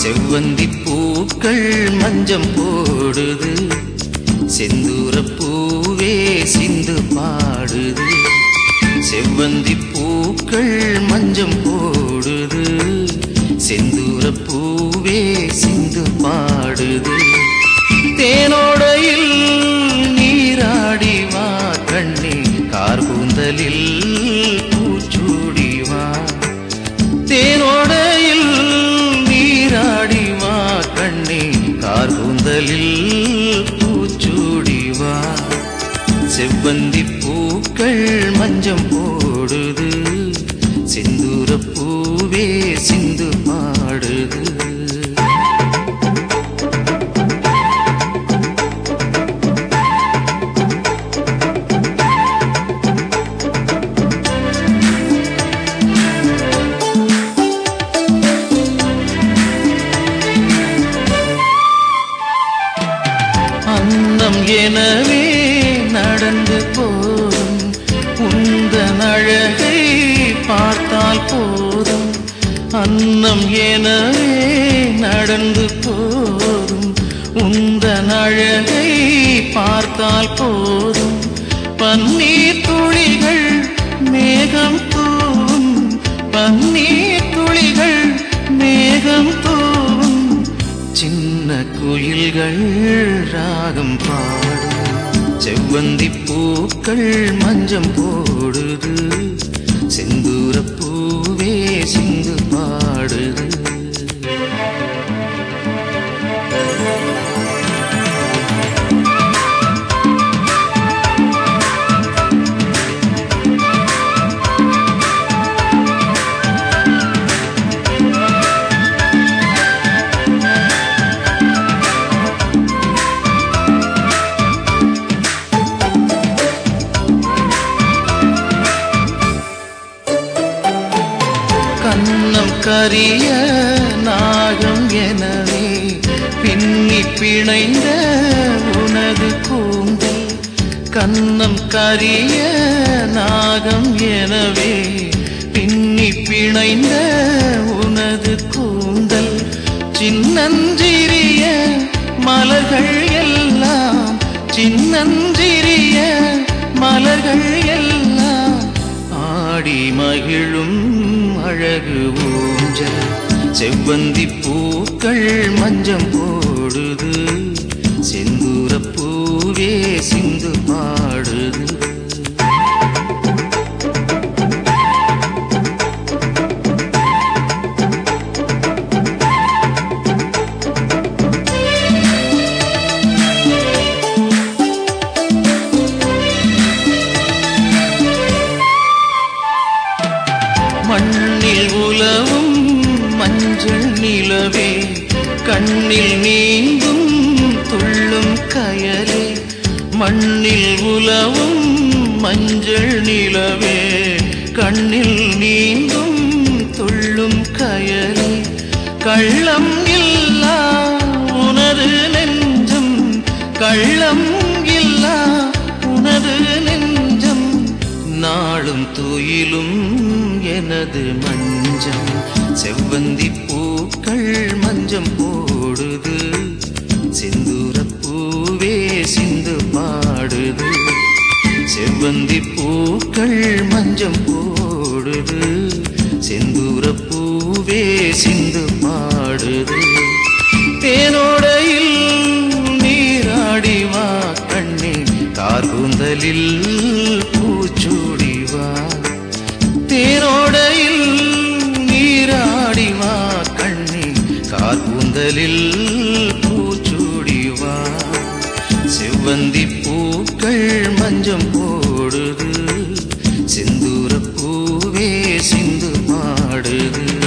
செவ்வந்தி பூக்கள் மஞ்சம் போடுது செந்தூர பூவே சிந்து பாடுது செவ்வந்தி பூக்கள் மஞ்சம் போடுது செந்தூர பூவே சிந்து பாடுது தேனோடையில் நீராடி வா கண்ணே கார்கூந்தலில் பூச்சூடி வா தேனோடையில் நீராடி வா கண்ணே கார்கூந்தலில் பூச்சூடி வா செவ்வந்தி பூக்கள் மஞ்சம் போடுது செந்தூர பூவே சிந்து பாடுது அன்னம் எனவே நடந்து போதும் உந்தன் அழகை பார்த்தால் போதும் அன்னம் எனவே நடந்து போதும் உந்தன் அழகை பார்த்தால் போதும் பன்னீர் துளிகள் மேகம் தூவும் பன்னீர் துளிகள் மேகம் தூவும் சின்ன குயில்கள் ராகம் பாடும் செவ்வந்தி பூக்கள் மஞ்சம் போடுது செந்தூர பூவே சிந்து பாடுது கண்ணம் கரிய நாகம் எனவே பின்னி பிணைந்த உனது கூந்தல் கண்ணம் கரிய நாகம் எனவே பின்னி பிணைந்த உனது கூந்தல் சின்னஞ்சிறிய மலர்கள் எல்லாம் சின்னஞ்சிறிய மலர்கள் எல்லாம் ஆடி மகிழும் அழகு ஊஞ்சல் செவ்வந்தி பூக்கள் மஞ்சம் போடுது செந்தூர பூவே சிந்து பாடுது மண்ணில் உலவும் மஞ்சள் நிலவே கண்ணில் நீங்கும் துள்ளும் கயலே மண்ணில் உலவும் மஞ்சள் நிலவே கண்ணில் நீங்கும் துள்ளும் கயலே கள்ளம் இல்லா உனது நெஞ்சம் கள்ளம் இல்லா உனது நெஞ்சம் நாளும் துயிலும் எனது மஞ்சம் செவ்வந்தி பூக்கள் மஞ்சம் போடுது செந்தூர பூவே சிந்து பாடுது செவ்வந்தி பூக்கள் மஞ்சம் போடுது செந்தூர பூவே சிந்து பாடுது தேனோடையில் நீராடி வா கண்ணே கார்கூந்தலில் பூச்சூடி வா தேரோடையில் நீராடி வா கண்ணே கார்கூந்தலில் பூச்சூடி வா செவ்வந்தி பூக்கள் மஞ்சம் போடுது செந்தூர பூவே சிந்து பாடுது